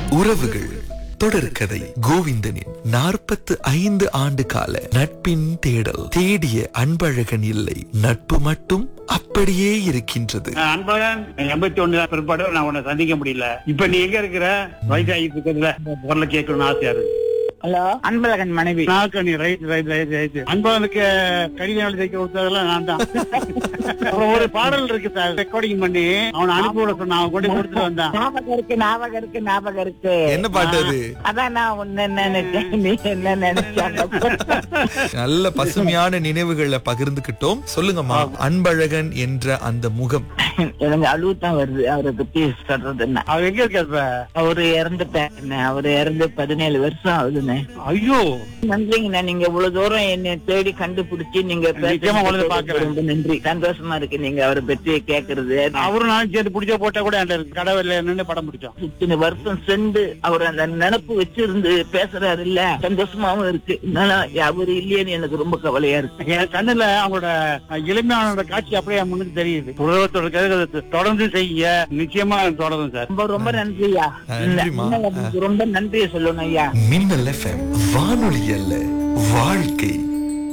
உறவுகள் தொடர்கதை கோவிந்தனின் நாற்பத்து ஐந்து ஆண்டு கால நட்பின் தேடல் தேடிய அன்பழகன் இல்லை நட்பு மட்டும் அப்படியே இருக்கின்றது அன்பழகன் எண்பத்தி ஒண்ணு பிற்பாடு நான் உன்னை சந்திக்க முடியல இப்ப நீ எங்க இருக்கிற வயசாகிட்டு இருக்கிறதுல குரல கேட்கணும்னு ஆசையா இருக்கு ஹலோ அன்பழகன் மனைவி நாக்கணி ரைட் ரைட் ரைட் ரைட் அன்பழகனுக்கு கடிதம் எழுதி தைக்க கொடுத்ததெல்லாம் நான் தான் அப்புறம் ஒரு பாடல் இருக்கு சார் ரெக்கார்டிங் பண்ணி அவனை அனுப்பி விட சொன்னான் அவன் கொண்டு கொடுத்துட்டு வந்தான் ஞாபகம் இருக்கு ஞாபகம் இருக்கு ஞாபகம் இருக்கு என்ன பாட்டு அது அதான் நான் உன்ன நினைச்சேன் நீ என்ன நினைச்சாங்க நல்ல பசுமையான நினைவுகளை பகிர்ந்துகிட்டோம் சொல்லுங்கம்மா அன்பழகன் என்ற அந்த முகம் எனக்கு அழுவத்தான் வருது அவரை பத்தி சொல்றதுன்னா அவன் எங்க இருக்க இப்ப அவரு இறந்துட்டேன் அவரு இறந்து பதினேழு வருஷம் ஆகுதுண்ணே ஐயோ நன்றிங்கண்ணா நீங்க இவ்வளவு தூரம் என்னை தேடி கண்டுபிடிச்சு நீங்க நிச்சயமா உங்களை பேசுறதுக்கு பார்க்கிறேன். ரொம்ப நன்றி சந்தோஷமா இருக்கு நீங்க அவரை பத்தி கேக்குறது அவரும் நானும் சேர்த்து பிடிச்ச போட்டா கூட என்கிட்ட இருக்கு கடவுள் நின்று படம் பிடிச்சோம் இத்தனை வருஷம் சென்று அவர் அந்த நினப்பு வச்சிருந்து பேசுறாரு இல்ல சந்தோஷமாவும் இருக்கு இருந்தாலும் அவரு இல்லையேன்னு எனக்கு ரொம்ப கவலையா இருக்கு என் கண்ணுல அவங்களோட இளமையான காட்சி அப்படியே என் முன்னுக்கு தெரியுது உலகத்தோட கதை தொடர்ந்து செய்ய நிச்சயமா தொடரும் சார் ரொம்ப ரொம்ப நன்றியா நன்றிம்மா. ரொம்ப நன்றியை சொல்லணும் ஐயா மின்னல் எஃப்எம் வானொலி அல்ல வாழ்க்கை